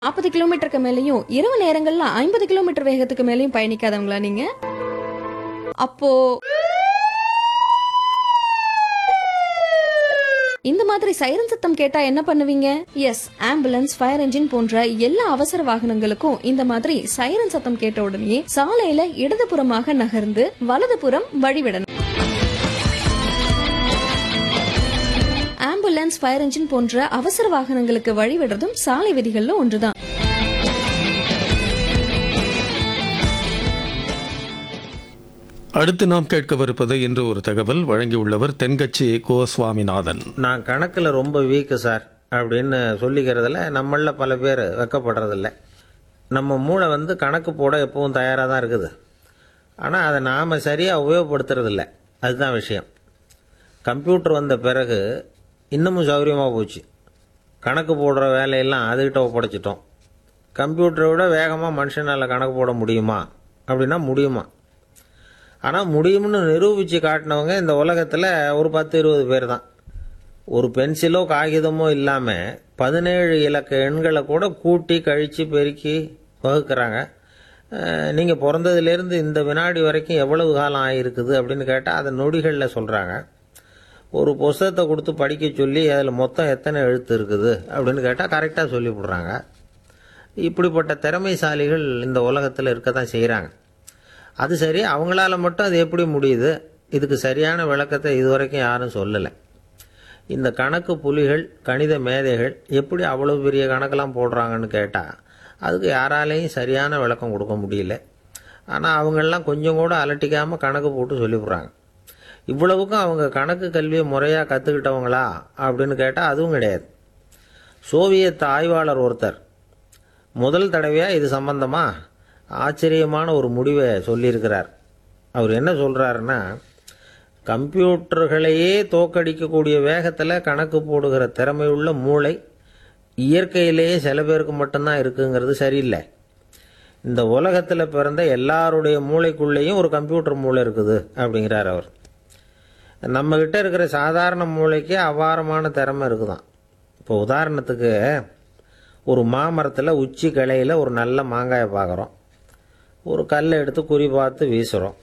நாற்பது கிலோமீட்டருக்கு மேலேயும் இரவு நேரங்கள்ல ஐம்பது கிலோமீட்டர் வேகத்துக்கு மேலேயும் பயணிக்காதவங்களா நீங்க அப்போ இந்த மாதிரி சைரன் சத்தம் கேட்டா என்ன பண்ணுவீங்க எஸ் ஆம்புலன்ஸ் ஃபயர் என்ஜின் போன்ற எல்லா அவசர வாகனங்களுக்கும் இந்த மாதிரி சைரன் சத்தம் கேட்ட உடனே சாலையில இடதுபுறமாக நகர்ந்து வலதுபுறம் வழிவிடணும் ஆம்புலன்ஸ் ஃபயர் என்ஜின் போன்ற அவசர வாகனங்களுக்கு வழிவிடுறதும் சாலை விதிகள்ல ஒன்றுதான் அடுத்து நாம் கேட்கவிருப்பது இன்று ஒரு தகவல் வழங்கியுள்ளவர் தென்கட்சி கோ சுவாமிநாதன் நான் கணக்கில் ரொம்ப வீக்கு சார் அப்படின்னு சொல்லிக்கிறதுல நம்மளில் பல பேர் வெக்கப்படுறதில்ல நம்ம மூளை வந்து கணக்கு போட எப்பவும் தயாராக தான் இருக்குது ஆனால் அதை நாம் சரியாக உபயோகப்படுத்துறதில்ல அதுதான் விஷயம் கம்ப்யூட்டர் வந்த பிறகு இன்னமும் சௌகரியமாக போச்சு கணக்கு போடுற வேலையெல்லாம் அதுகிட்ட ஒப்படைச்சிட்டோம் கம்ப்யூட்டரை விட வேகமாக மனுஷனால் கணக்கு போட முடியுமா அப்படின்னா முடியுமா ஆனால் முடியும்னு நிரூபித்து காட்டினவங்க இந்த உலகத்தில் ஒரு பத்து இருபது பேர் தான் ஒரு பென்சிலோ காகிதமோ இல்லாமல் பதினேழு இலக்க எண்களை கூட கூட்டி கழித்து பெருக்கி வகுக்கிறாங்க நீங்கள் பிறந்ததுலேருந்து இந்த வினாடி வரைக்கும் எவ்வளவு காலம் ஆகிருக்குது அப்படின்னு கேட்டால் அதை நொடிகளில் சொல்கிறாங்க ஒரு புஸ்தகத்தை கொடுத்து படிக்க சொல்லி அதில் மொத்தம் எத்தனை எழுத்து இருக்குது அப்படின்னு கேட்டால் கரெக்டாக சொல்லிவிடுறாங்க இப்படிப்பட்ட திறமைசாலிகள் இந்த உலகத்தில் இருக்க தான் செய்கிறாங்க அது சரி அவங்களால மட்டும் அது எப்படி முடியுது இதுக்கு சரியான விளக்கத்தை இதுவரைக்கும் யாரும் சொல்லலை இந்த கணக்கு புலிகள் கணித மேதைகள் எப்படி அவ்வளோ பெரிய கணக்கெல்லாம் போடுறாங்கன்னு கேட்டால் அதுக்கு யாராலையும் சரியான விளக்கம் கொடுக்க முடியல ஆனால் அவங்கெல்லாம் கொஞ்சம் கூட அலட்டிக்காமல் கணக்கு போட்டு சொல்லிவிடுறாங்க இவ்வளவுக்கும் அவங்க கணக்கு கல்வியை முறையாக கற்றுக்கிட்டவங்களா அப்படின்னு கேட்டால் அதுவும் கிடையாது சோவியத் ஆய்வாளர் ஒருத்தர் முதல் தடவையாக இது சம்பந்தமாக ஆச்சரியமான ஒரு முடிவை சொல்லியிருக்கிறார் அவர் என்ன சொல்கிறாருன்னா கம்ப்யூட்டர்களையே தோக்கடிக்கக்கூடிய வேகத்தில் கணக்கு போடுகிற திறமையுள்ள மூளை இயற்கையிலேயே சில பேருக்கு மட்டும்தான் இருக்குங்கிறது சரியில்லை இந்த உலகத்தில் பிறந்த எல்லாருடைய மூளைக்குள்ளேயும் ஒரு கம்ப்யூட்டர் மூளை இருக்குது அப்படிங்கிறார் அவர் நம்மக்கிட்ட இருக்கிற சாதாரண மூளைக்கே அபாரமான திறமை இருக்குதான் இப்போ உதாரணத்துக்கு ஒரு மாமரத்தில் உச்சி கிளையில் ஒரு நல்ல மாங்காயை பார்க்குறோம் ஒரு கல்லை எடுத்து குறி பார்த்து வீசுகிறோம்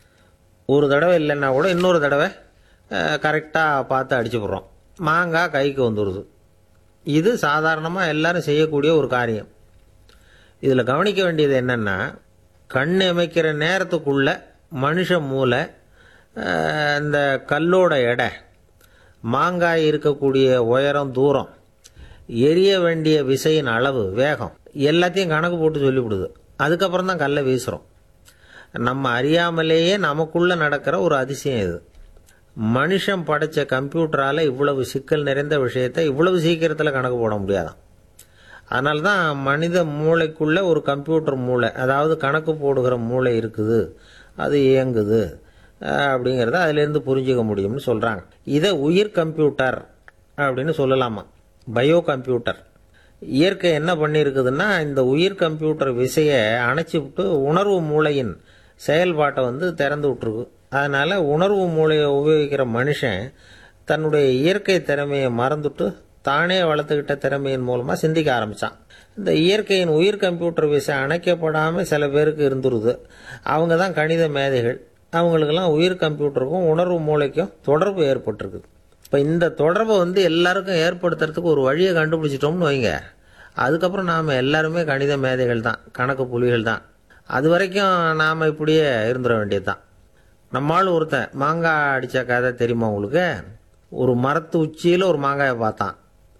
ஒரு தடவை இல்லைன்னா கூட இன்னொரு தடவை கரெக்டாக பார்த்து அடிச்சு போடுறோம் மாங்காய் கைக்கு வந்துடுது இது சாதாரணமாக எல்லாரும் செய்யக்கூடிய ஒரு காரியம் இதில் கவனிக்க வேண்டியது என்னென்னா கண் அமைக்கிற நேரத்துக்குள்ள மனுஷ மூளை அஹ், இந்த கல்லோட எடை மாங்காய் இருக்கக்கூடிய உயரம் தூரம் எரிய வேண்டிய விசையின் அளவு வேகம் எல்லாத்தையும் கணக்கு போட்டு சொல்லிவிடுது அதுக்கப்புறம் தான் கல்லை வீசுகிறோம் நம்ம அறியாமலேயே நமக்குள்ள நடக்கிற ஒரு அதிசயம் இது மனுஷன் படைச்ச கம்ப்யூட்டரால் இவ்வளவு சிக்கல் நிறைந்த விஷயத்தை இவ்வளவு சீக்கிரத்தில் கணக்கு போட முடியாதாம் அதனால தான் மனித மூளைக்குள்ள ஒரு கம்ப்யூட்டர் மூளை அதாவது கணக்கு போடுகிற மூளை இருக்குது அது இயங்குது அஹ், அப்படிங்கிறத அதுலேருந்து புரிஞ்சுக்க முடியும்னு சொல்கிறாங்க இதை உயிர் கம்ப்யூட்டர் அப்படின்னு சொல்லலாமா பயோ கம்ப்யூட்டர் இயற்கை என்ன பண்ணியிருக்குதுன்னா இந்த உயிர் கம்ப்யூட்டர் விசையை அணைச்சி விட்டு உணர்வு மூளையின் செயல்பாட்டை வந்து திறந்து விட்டுருக்கு அதனால் உணர்வு மூளையை உபயோகிக்கிற மனுஷன் தன்னுடைய இயற்கை திறமையை மறந்துட்டு தானே வளர்த்துக்கிட்ட திறமையின் மூலமாக சிந்திக்க ஆரம்பித்தான் இந்த இயற்கையின் உயிர் கம்ப்யூட்டர் விசை அணைக்கப்படாமல் சில பேருக்கு இருந்துருது அவங்க தான் கணித மேதைகள் அவங்களுக்கெல்லாம் உயிர் கம்ப்யூட்டருக்கும் உணர்வு மூளைக்கும் தொடர்பு ஏற்பட்டிருக்குது இப்போ இந்த தொடர்பை வந்து எல்லாருக்கும் ஏற்படுத்துறதுக்கு ஒரு வழியை கண்டுபிடிச்சிட்டோம்னு வைங்க அதுக்கப்புறம் நாம் எல்லாருமே கணித மேதைகள் தான் கணக்கு புலிகள் தான் அது வரைக்கும் நாம் இப்படியே இருந்துட வேண்டியது தான் நம்மால் ஒருத்தன் மாங்காய் அடித்த கதை தெரியுமா உங்களுக்கு ஒரு மரத்து உச்சியில் ஒரு மாங்காயை பார்த்தான்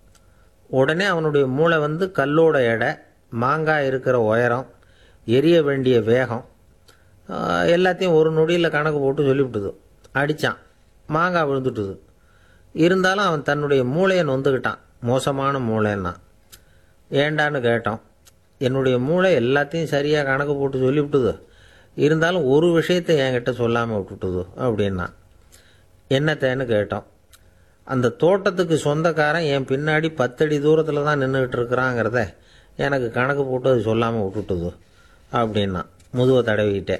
உடனே அவனுடைய மூளை வந்து கல்லோட எடை மாங்காய் இருக்கிற உயரம் எரிய வேண்டிய வேகம் ஆஹ், எல்லாத்தையும் ஒரு நொடியில் கணக்கு போட்டு சொல்லிவிட்டுது அடித்தான் மாங்காய் விழுந்துட்டுது இருந்தாலும் அவன் தன்னுடைய மூளையை நொந்துக்கிட்டான் மோசமான மூளைன்னா ஏண்டான்னு கேட்டோம் என்னுடைய மூளை எல்லாத்தையும் சரியாக கணக்கு போட்டு சொல்லிவிட்டுது இருந்தாலும் ஒரு விஷயத்தை என்கிட்ட சொல்லாமல் விட்டுட்டுது அப்படின்னா என்னத்தேன்னு கேட்டோம் அந்த தோட்டத்துக்கு சொந்தக்காரன் என் பின்னாடி பத்தடி தூரத்தில் தான் நின்றுக்கிட்டு இருக்கிறாங்கிறத எனக்கு கணக்கு போட்டு அது சொல்லாமல் விட்டுட்டுது அப்படின்னா முதுவை தடவிக்கிட்டே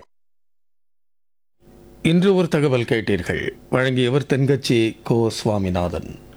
இன்று ஒரு தகவல் கேட்டீர்கள் வழங்கியவர் தென்கட்சி கோ சுவாமிநாதன்